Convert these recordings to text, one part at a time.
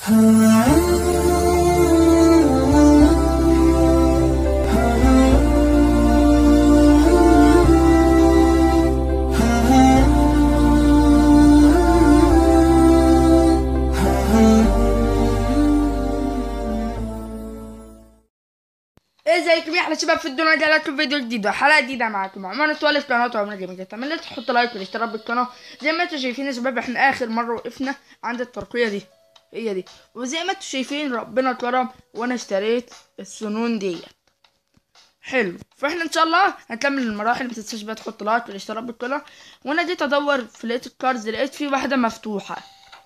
ازيكم يا احلى شباب في الدنيا جاي لكم فيديو جديد وحلقه جديده معاكم عمر تولد قناه عمر جيمنج اتمنى تحط لايك والاشتراك بالقناه زي ما انتم شايفين يا شباب احنا اخر مره وقفنا عند الترقيه دي هي دي وزي ما انتم شايفين ربنا كرم وانا اشتريت السنون ديت حلو فاحنا ان شاء الله هنكمل المراحل ما تنساش بقى تحط لايك والاشتراك بالقناه وانا جيت ادور في لقيت الكاردز لقيت في واحده مفتوحه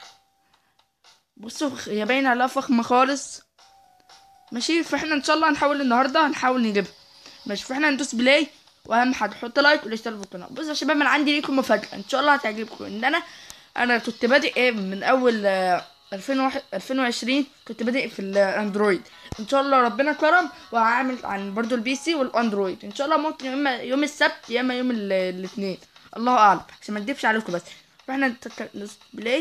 بصوا هي باينه عليها فخمه خالص ماشي فاحنا ان شاء الله هنحاول النهارده هنحاول نجيبها ماشي فاحنا هندوس بلاي واهم حاجه حط لايك والاشتراك في القناه بصوا يا شباب انا عندي ليكم مفاجاه ان شاء الله هتعجبكم ان انا انا كنت بادئ ايه من اول آه، 2001 2020 كنت بادئ في الاندرويد ان شاء الله ربنا كرم وهعمل عن برضو البي سي والاندرويد ان شاء الله ممكن يا اما يوم السبت يا اما يوم ال- الاثنين الله اعلم عشان ما اكدبش عليكم بس فاحنا نتك- ندوس بلاي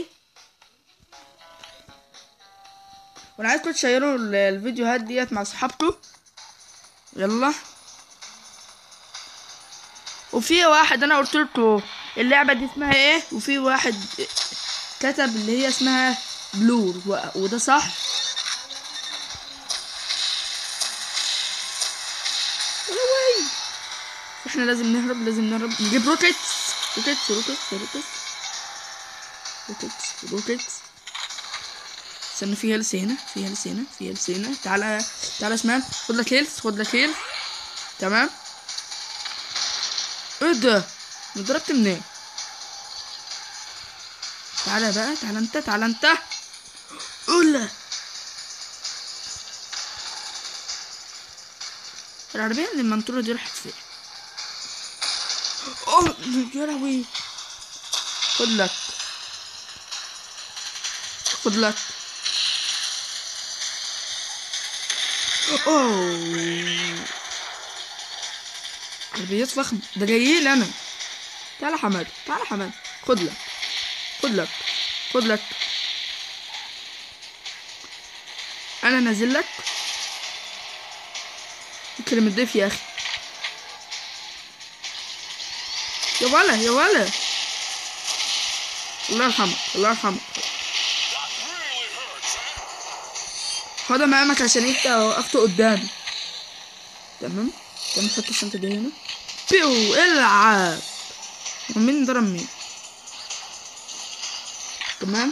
وانا عايزكم تشيروا ال- الفيديوهات ديت مع اصحابكم يلا وفي واحد انا قلت لكم اللعبه دي اسمها ايه وفي واحد كتب اللي هي اسمها بلور و... وده صح أوي. احنا لازم نهرب لازم نهرب نجيب روكيتس روكيتس روكيتس روكيتس روكيتس روكيتس استنى في هيلث هنا في هيلث هنا في هيلث هنا تعالى تعالى شمال خد لك هيلث خد لك هيلث تمام ايه ده أنا ضربت منين تعالى بقى تعالى انت تعالى انت اولا العربية اللي المنطورة دي راحت فين اوه يا لهوي خد لك خد لك اوه عربيات فخمة ده جايين لي انا تعالى حماد تعالى حماد خد لك خد لك خد لك انا نازل لك كلمة ضيف يا اخي يا ولا يا ولا الله يرحمك الله يرحمك خدها مقامك عشان انت وقفت قدامي تمام تمام حط الشنطة دي هنا بيو العب ومين ضرب مين تمام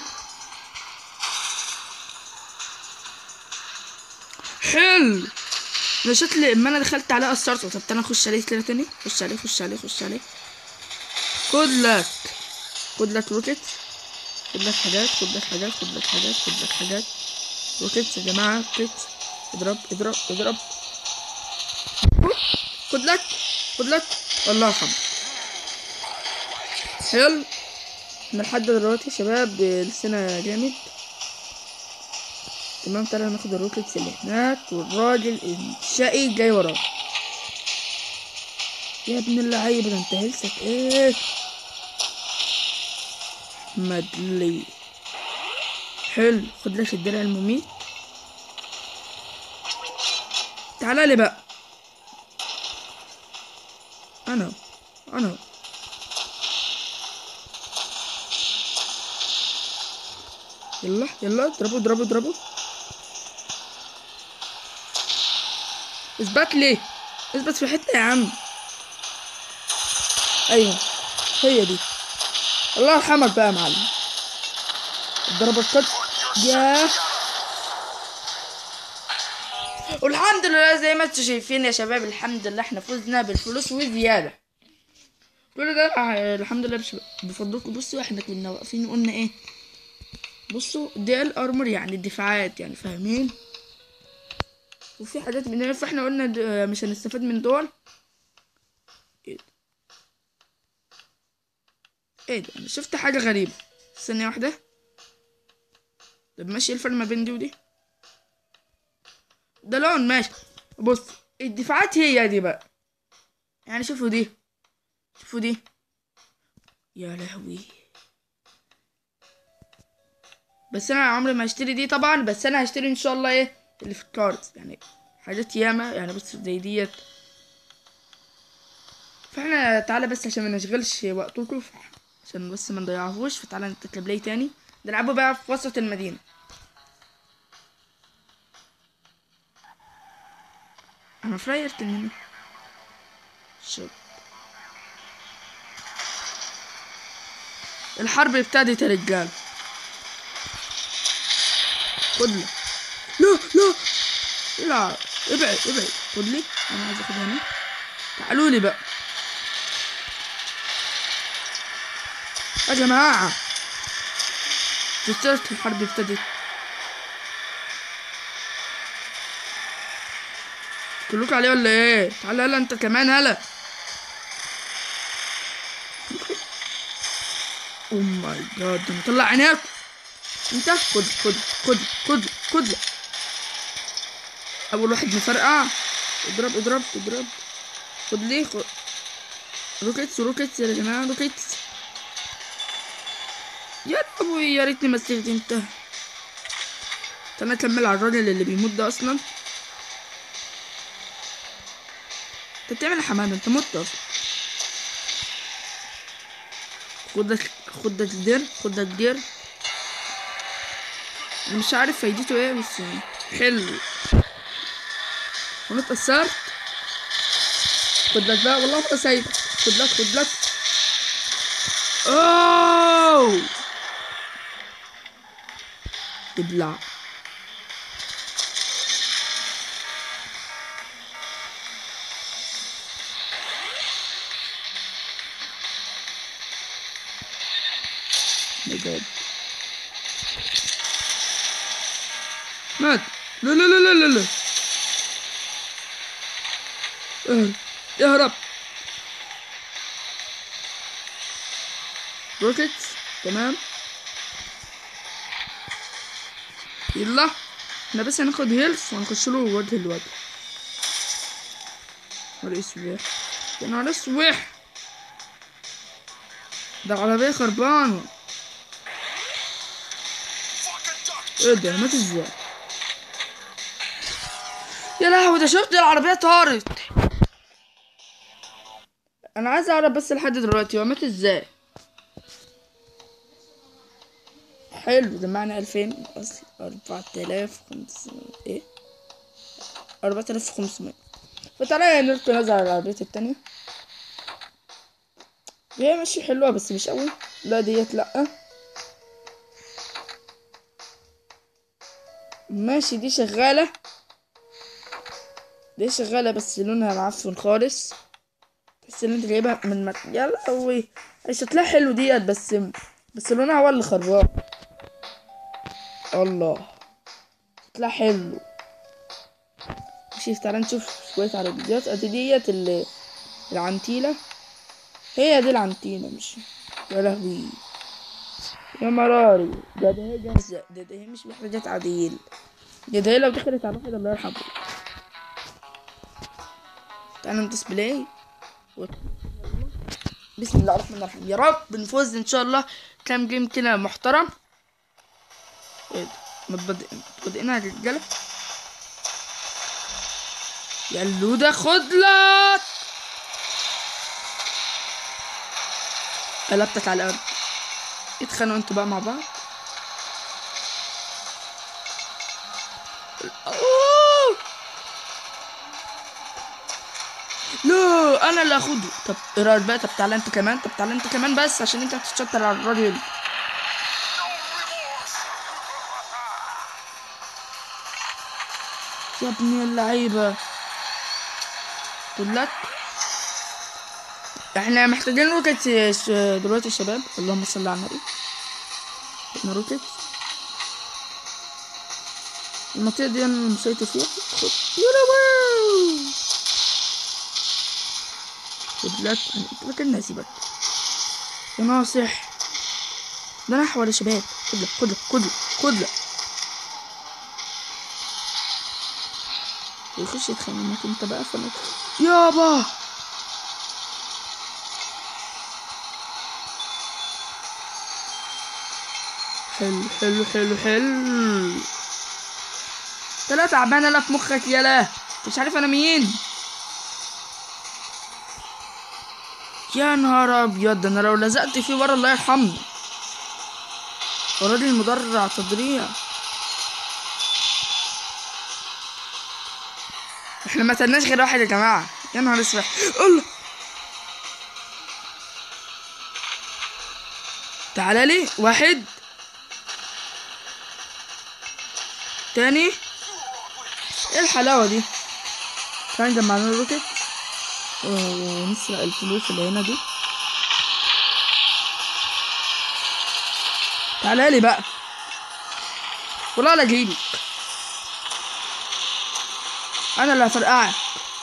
حلو انا شكل اما انا دخلت عليه اثرت طب انا اخش عليه كده تاني خش عليه خش عليه خش عليه خد لك خد لك روكيت خد لك حاجات خد لك حاجات خد لك حاجات خد لك حاجات روكيت يا جماعه روكيت اضرب اضرب اضرب خد لك خد لك الله يرحمه حلو احنا لحد دلوقتي يا شباب لسنا جامد تمام تعالى ناخد الروكيتس اللي هناك والراجل الشقي جاي وراه يا ابن اللعيبة ده انت هلسك ايه احمد لي حلو خد لك الدرع المميت تعالى لي بقى انا انا يلا يلا اضربوا اضربوا اضربوا اثبت لي اثبت في حته يا عم ايوه هي دي الله يرحمك بقى يا معلم الضربه القد يا والحمد لله زي ما انتم شايفين يا شباب الحمد لله احنا فزنا بالفلوس وزياده كل ده آه، الحمد لله بش- بفضلكم بصوا احنا كنا واقفين قلنا ايه بصوا دي الارمر يعني الدفاعات يعني فاهمين وفي حاجات من هنا فاحنا قلنا د- مش هنستفاد من دول ايه ده ايه ده انا شفت حاجة غريبة ثانية واحدة طب ماشي إيه الفرق ما بين دي ودي ده لون ماشي بص الدفاعات هي دي بقى يعني شوفوا دي شوفوا دي يا لهوي بس انا عمري ما هشتري دي طبعا بس انا هشتري ان شاء الله ايه اللي في الكاردز يعني حاجات ياما يعني بص زي ديت فاحنا تعالى بس عشان ما نشغلش وقتكم عشان بس ما نضيعهوش فتعالى نتكلم بلاي تاني نلعبه بقى في وسط المدينة انا فراير تنين شوف الحرب ابتدت يا رجال خد لي لا لا لا ابعد ابعد خد لي انا عايز اخد هنا تعالوا لي بقى يا جماعة جسرت الحرب ابتدت كلكم عليه ولا ايه تعال يلا انت كمان هلا او ماي جاد انا مطلع عينيك انت خد خد خد خد خد اول واحد مفرقع اضرب اضرب اضرب خد لي خد روكيتس روكيتس يا جماعه روكيتس يا ابوي يا ريتني ما استخدمتها انا اكمل على الراجل اللي بيموت ده اصلا انت بتعمل يا حماده انت مت اصلا خد لك خد لك دير خد لك دير انا مش عارف فايدته ايه بس يعني حلو انا اتأثرت خد لك بقى والله ما سايب خد لك خد لك اوه ابلع my god مات لا لا لا لا لا لا اهرب اهرب روكيتس تمام يلا احنا بس هناخد هيلث ونخش له وجه الوجه نهار اسوح يا نهار اسوح ده العربية خربانة ايه ده مات ازاي يا لهوي ده شفت العربية طارت انا عايز اعرف بس لحد دلوقتي هو مات ازاي حلو ده معنى الفين اصل اربعة الاف خمسمية ايه اربعة الاف وخمسمية فتعالى نركب نزل على العربية التانية هي ماشي حلوة بس مش قوي لا ديت لأ ماشي دي شغالة دي شغالة بس لونها معفن خالص تحس ان انت جايبها من مك... يا لهوي هي شكلها حلو ديت بس بس لونها هو اللي خربان الله شكلها حلو ماشي تعالى نشوف شوية عربيات ادي ديت اللي العنتيلة هي دي العنتيلة مش يا لهوي يا مراري ده ده هي جاهزة ده ده هي مش محتاجة تعديل ده ده هي لو دخلت على واحد الله يرحمه تعالى ندوس بلاي و... بسم الله الرحمن الرحيم يا رب نفوز ان شاء الله كام جيم كده محترم ايه ده متبدئ متبدئنا يا رجاله يا اللودة خد لك قلبتك على الارض اتخانقوا انتوا بقى مع بعض أوه. لا انا اللي اخده طب ايه رايك بقى طب تعالى انت كمان طب تعالى انت كمان بس عشان انت هتتشطر على الراجل يا ابني اللعيبه لك احنا محتاجين روكيت دلوقتي يا شباب اللهم صل على النبي احنا روكيت المنطقة دي انا مسيطر فيها خد يا لهوي خد لك لك الناس بقى يا ناصح ده نحو يا شباب خد لك خد لك خد لك خد لك يخش يتخانق معاك انت بقى فلك يابا حلو حلو حلو حلو طلع تعبان انا في مخك يالا مش عارف انا مين يا نهار ابيض ده انا لو لزقت فيه ورا الله يرحمني الراجل مدرع تضريع احنا ما تناش غير واحد يا جماعه يا نهار اسود الله تعالى لي واحد تاني ايه الحلاوة دي تعالى نجمع لنا الروكت ونسرق الفلوس اللي هنا دي تعالى لي بقى والله لا اجيبك انا اللي هفرقعك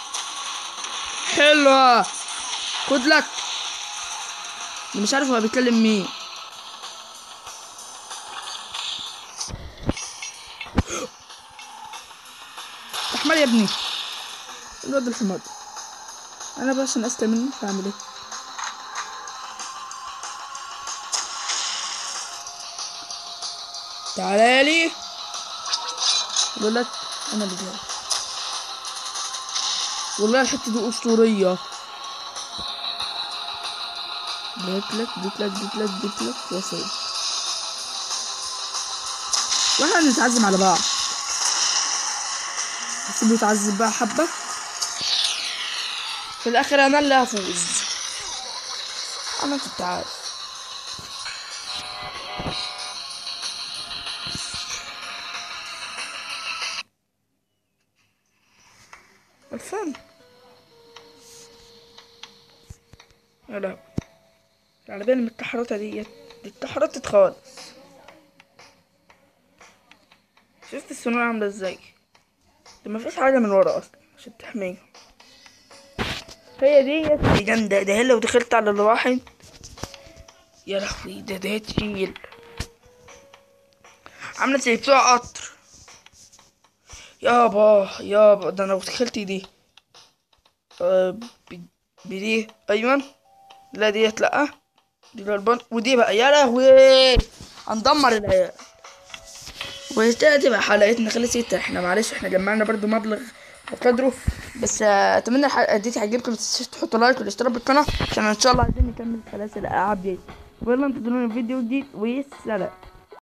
حلوة خد لك أنا مش عارف هو بيتكلم مين احمر يا ابني الواد الحمار ده. انا بس عشان اسلم منه فاعمل ايه تعالى لي بقول لك انا اللي جاي والله الحته دي اسطوريه جيت لك جيت لك جيت لك جيت لك يا سيدي واحنا نتعزم على بعض هسيبه يتعذب بقى حبة في الآخر أنا اللي هفوز أنا كنت عارف الفن يا لا على بالي من التحرطة ديت دي اتحرطت خالص شفت السنون عاملة ازاي ده مفيش حاجة من ورا أصلا عشان تحميها هي ديت دي جامدة ده هي لو دخلت على الواحد يا لهوي ده ده تقيل عاملة زي بتوع قطر يابا يابا ده انا لو دخلت دي آه ب- بدي ايمن لا ديت لا دي البن ودي بقى يا لهوي هندمر العيال وكده تبقى حلقتنا خلصت احنا معلش احنا جمعنا برضو مبلغ قدره بس آه، اتمنى الحلقه دي تعجبكم متنسوش تحطوا لايك والاشتراك بالقناه عشان ان شاء الله عايزين نكمل سلاسل الالعاب دي ويلا انتظرونا في فيديو جديد والسلام